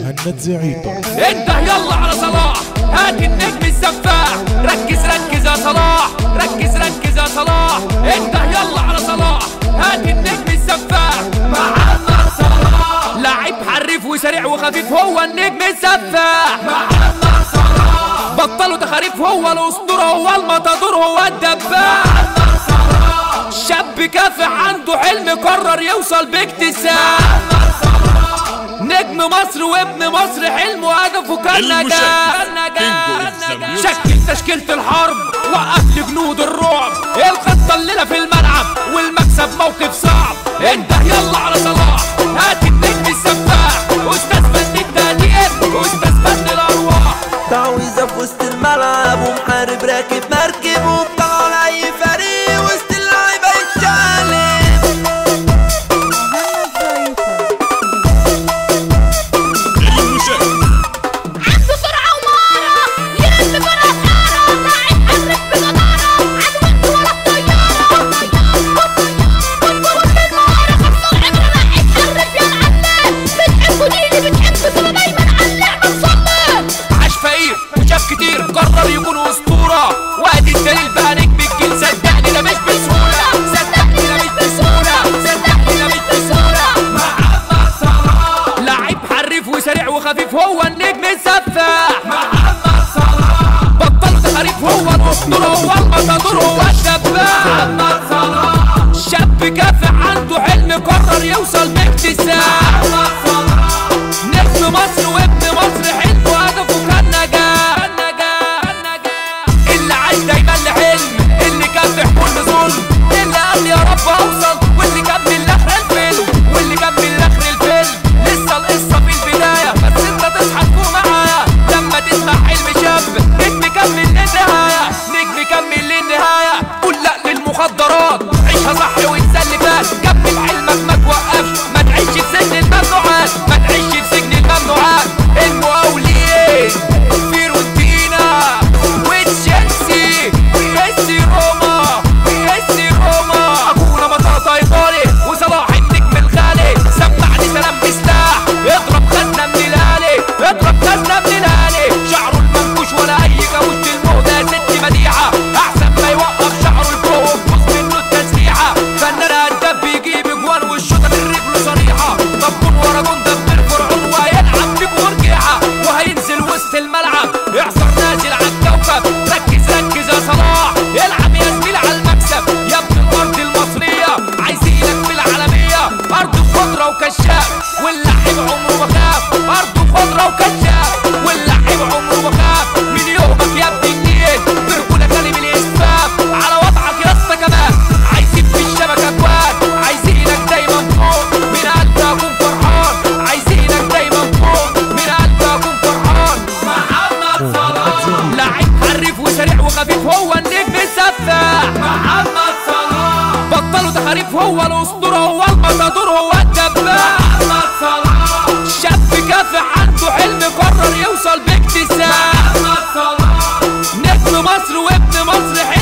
مهند زعيطة انده يلا على صلاح هات النجم السفاح ركز ركز يا صلاح ركز ركز يا صلاح انده يلا على صلاح هات النجم السفاح محمد صلاح لعيب حريف وسريع وخفيف هو النجم السفاح محمد صلاح بطلوا تخاريف هو الاسطوره هو المطادور هو الدباح شاب كافح عنده حلم قرر يوصل باكتساح نجم مصر وابن مصر حلمه هدفه كان نجاح شكل تشكيلة الحرب وقف لي جنود الرعب الخطة الليلة في الملعب والمكسب موقف صعب انت يلا على صلاح هات النجم السفاح استاذ فن التهديد واستاذ فن الارواح تعويذة في وسط الملعب ومحارب راكب مركب وبطلع لأي فريق وسط اللعيبة يتشقلب عنده سرعة ومهارة يلف فرقة حارة لاعب حرك بجدارة عدو ولا الطيارة وفي المهارة خمسة العبرة لاعب حرك يا العلام بتحبوا ديني بتحبوا سوا دايما على اللعبة مصمم عاش فقير وشاف كتير قرر يكون اسطورة وادي الدليل بقى نجم الجيل صدقني ده مش بسهولة صدقني ده مش بسهولة صدقني ده مش بسهولة محمد صلاح لعيب حريف وسريع وخفيف هو النجم السفاح محمد صلاح بطلوا تخاريف هو الاسطورة هو المطادور هو الدباح محمد صلاح شاب كافح عنده حلم قرر يوصل باكتساح محمد صلاح نجم مصر وابن مصر حلمه هدفه كان نجاح اللي عايش دايما لحلم اللي كافح كل ظلم اللي قال يا رب اوصل واللي كمل لاخر الفيلم واللي كمل لاخر الفيلم لسه القصه في البدايه بس انت تصحى تفوق معايا لما تسمع حلم شاب نجم كمل للنهايه نجم كمل للنهايه قول لا للمخدرات عيشها صح وانسى اللي فات كمل حلمك ما توقفش ما تعيش في سجن الممنوعات ما تعيش في سجن الممنوعات المقاولين فيرونتينا وتشيلسي ويسي روما ويسي روما ابونا بطاطا ايطالي وصلاح النجم الغالي سمعني سلام بسلاح اضرب خزنه من الالي اضرب خزنه من الالي شعره المنكوش ولا اي جوز المهدى يا ست بديعه احسن ما يوقف شعره لفوق ويبص منه التسريعه فنان هداف بيجيب اجوان والشوطه من رجله صريحه طب جون ورا جون ده من فرعون وهيلعب بيك ورجيعه وهينزل وسط الملعب يعصر نازل على الكوكب ركز ركز يا صلاح العب يا زميل على المكسب يا ابن الارض المصريه عايزينك في العالميه ارض خضره وكشاف واللعيب عمره ما خاف ارض خضره وكشاف واللعيب عمره ما خاف من يومك يا ابن النيل برجوله كلم الاسفاف على وضعك يا اسطى كمان عايزين في الشبكه اكوان عايزينك دايما فوق من قلبي اكون فرحان عايزينك دايما فوق من قلبي اكون فرحان محمد صلاح لعيب حريف وسريع وخفيف هو النجم السفاح محمد صلاح بطلوا تخاريف هو الاسطوره هو المطادور هو الدباح محمد صلاح شاب كافح عنده حلم قرر يوصل باكتساح محمد صلاح نجم مصر وابن مصر